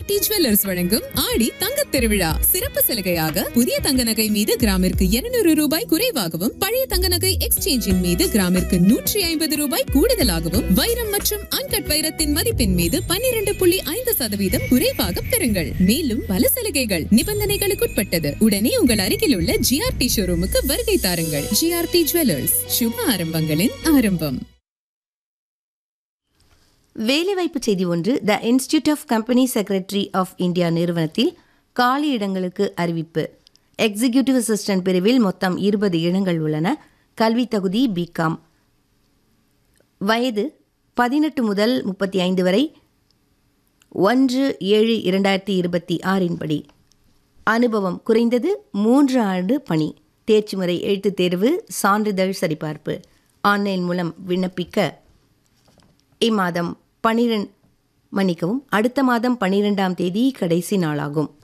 GRT jewellers வழங்கும் ஆடி தங்கத் திருவிழா சிறப்பு சலுகையாக புதிய தங்க நகை மீது கிராமிற்கு 200 ரூபாய் குறைவாகவும் பழைய தங்க நகை எக்ஸ்சேஞ்சின் மீது கிராமிற்கு நூற்றி ஐம்பது ரூபாய் கூடுதலாகவும் வைரம் மற்றும் அன்கட் வைரத்தின் மதிப்பின் மீது 12.5% புள்ளி ஐந்து சதவீதம் குறைவாக பெறுங்கள் மேலும் பல சலுகைகள் நிபந்தனைகளுக்குட்பட்டது உடனே உங்கள் அருகில் உள்ள ஜிஆர்டி ஷோரூமுக்கு வருகை தாருங்கள் ஜிஆர்டி ஜுவல்லர்ஸ் சுப ஆரம்பங்களின் ஆரம்பம் வேலைவாய்ப்பு செய்தி ஒன்று the institute of company secretary of India நிறுவனத்தில் காலி இடங்களுக்கு அறிவிப்பு எக்ஸிகியூட்டிவ் அசிஸ்டன்ட் பிரிவில் மொத்தம் இருபது இடங்கள் உள்ளன கல்வி தகுதி பிகாம் வயது பதினெட்டு முதல் முப்பத்தி ஐந்து வரை ஒன்று ஏழு இரண்டாயிரத்தி இருபத்தி ஆறின் படி அனுபவம் குறைந்தது மூன்று ஆண்டு பணி தேர்ச்சி முறை எழுத்துத் தேர்வு சான்றிதழ் சரிபார்ப்பு ஆன்லைன் மூலம் விண்ணப்பிக்க இம்மாதம் பனிரெண்டு மன்னிக்கவும் அடுத்த மாதம் பன்னிரெண்டாம் தேதி கடைசி நாளாகும்